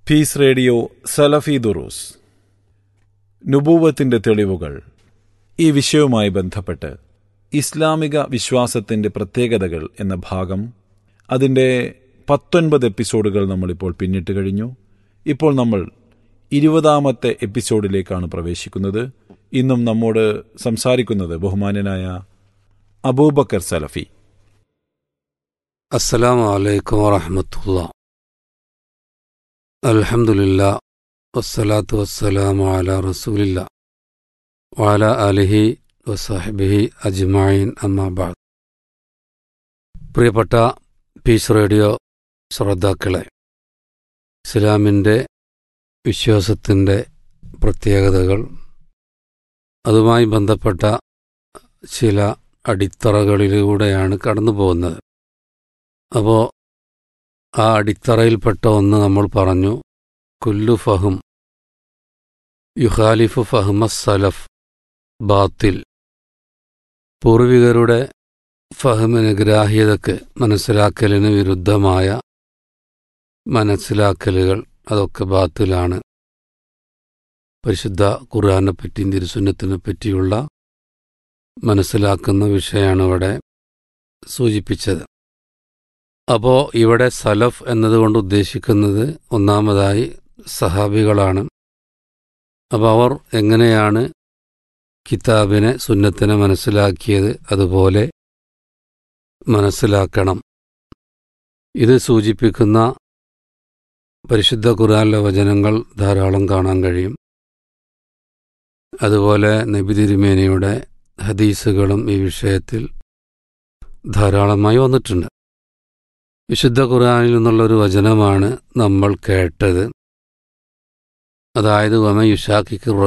piece radio സലഫി ദുറൂസ് നുബൂവത്തിന്റെ തെളിവുകൾ ഈ വിഷയവുമായി ബന്ധപ്പെട്ട് ഇസ്ലാമിക വിശ്വാസത്തിന്റെ പ്രത്യേകതകൾ എന്ന ഭാഗം അതിൻ്റെ പത്തൊൻപത് എപ്പിസോഡുകൾ നമ്മളിപ്പോൾ പിന്നിട്ട് കഴിഞ്ഞു ഇപ്പോൾ നമ്മൾ ഇരുപതാമത്തെ എപ്പിസോഡിലേക്കാണ് പ്രവേശിക്കുന്നത് ഇന്നും നമ്മോട് സംസാരിക്കുന്നത് ബഹുമാന്യനായ അബൂബക്കർ സലഫി അസ്സലാമു അലൈക്കും വറഹമത്തുള്ള അൽഹംദുലില്ലാ വസ്സലാത്തു വസ്സലാമു അല റസൂലില്ല വാല അലിഹി വസാഹിബിഹി അജ്മായിൻ അമ്മാബാദ് പ്രിയപ്പെട്ട പീസ് റേഡിയോ ശ്രോതാക്കളെ ഇസ്ലാമിൻ്റെ വിശ്വാസത്തിൻ്റെ പ്രത്യേകതകൾ അതുമായി ബന്ധപ്പെട്ട ചില അടിത്തറകളിലൂടെയാണ് കടന്നു പോകുന്നത് അപ്പോൾ ആ അടിത്തറയിൽപ്പെട്ട ഒന്ന് നമ്മൾ പറഞ്ഞു കുല്ലു ഫഹും യുഹാലിഫു ഫഹ്മസ് സലഫ് ബാത്തിൽ പൂർവികരുടെ ഫഹമിന് ഗ്രാഹ്യതക്ക് മനസ്സിലാക്കലിന് വിരുദ്ധമായ മനസ്സിലാക്കലുകൾ അതൊക്കെ ബാത്തിലാണ് പരിശുദ്ധ ഖുർആാനെ പറ്റിയും തിരുസുന്നത്തിനെ പറ്റിയുള്ള മനസ്സിലാക്കുന്ന വിഷയമാണ് ഇവിടെ സൂചിപ്പിച്ചത് അപ്പോൾ ഇവിടെ സലഫ് എന്നതുകൊണ്ട് ഉദ്ദേശിക്കുന്നത് ഒന്നാമതായി സഹാബികളാണ് അപ്പോൾ അവർ എങ്ങനെയാണ് കിതാബിനെ സുന്നത്തിനെ മനസ്സിലാക്കിയത് അതുപോലെ മനസ്സിലാക്കണം ഇത് സൂചിപ്പിക്കുന്ന പരിശുദ്ധ ഖുറാനിലെ വചനങ്ങൾ ധാരാളം കാണാൻ കഴിയും അതുപോലെ നബി തിരുമേനയുടെ ഹദീസുകളും ഈ വിഷയത്തിൽ ധാരാളമായി വന്നിട്ടുണ്ട് വിശുദ്ധ ഖുർആാനിൽ നിന്നുള്ളൊരു വചനമാണ് നമ്മൾ കേട്ടത് അതായത് വമ യുഷാഖിക്ക്